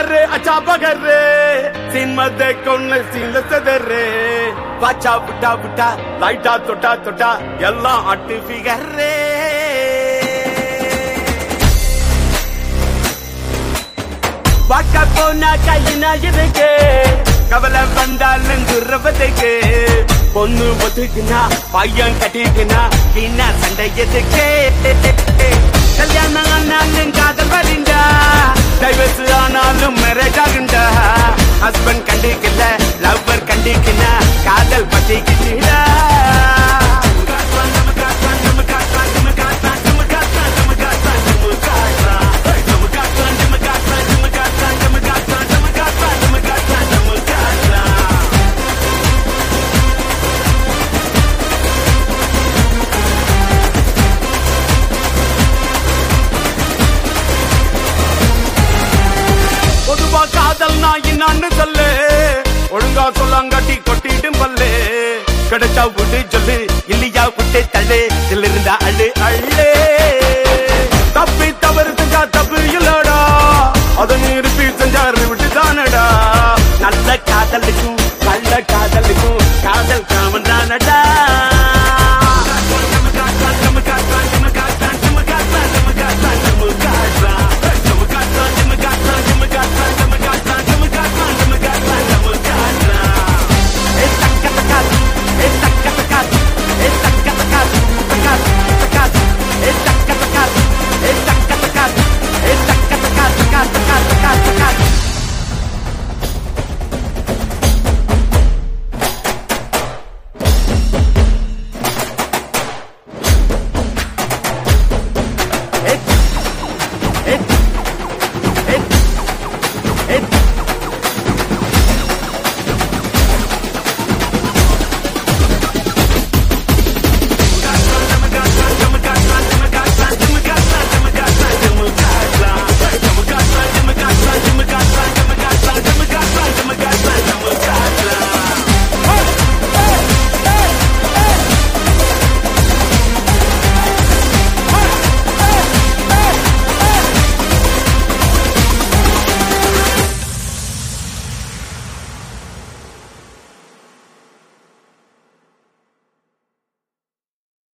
பகரு அச்சா பகரு சின்மத்தை கொன்னு சீல செதரு பாச்சா புட்டா புட்டா லைட்டா தொட்டா தொட்டா எல்லாம் அட்டு ஃபிகரு பார்க்க போனா கையினா இருக்கு கவலை வந்தாலும் துறவதுக்கு பொண்ணு ஒதுக்குனா பையன் கட்டிக்குனா பின்ன சண்டை எதுக்கு கல்யாணம் ஆனாலும் காதல் வருண்டா டைவர்ஸ் ஆனாலும் மேரேஜ் ஆகுண்டா ஹஸ்பண்ட் கண்டிக்கல லவ்வர் கண்டிக்கனா காதல் பட்டிக்கிட்டா பொதுவா காதல் நான் என்னன்னு சொல்லு ஒழுங்கா சொல்லாங்காட்டி கொட்டிட்டும் பல்லு கிடைச்சா விட்டு சொல்லு இல்லையா விட்டு தள்ளு இதுல இருந்தா அழு அழு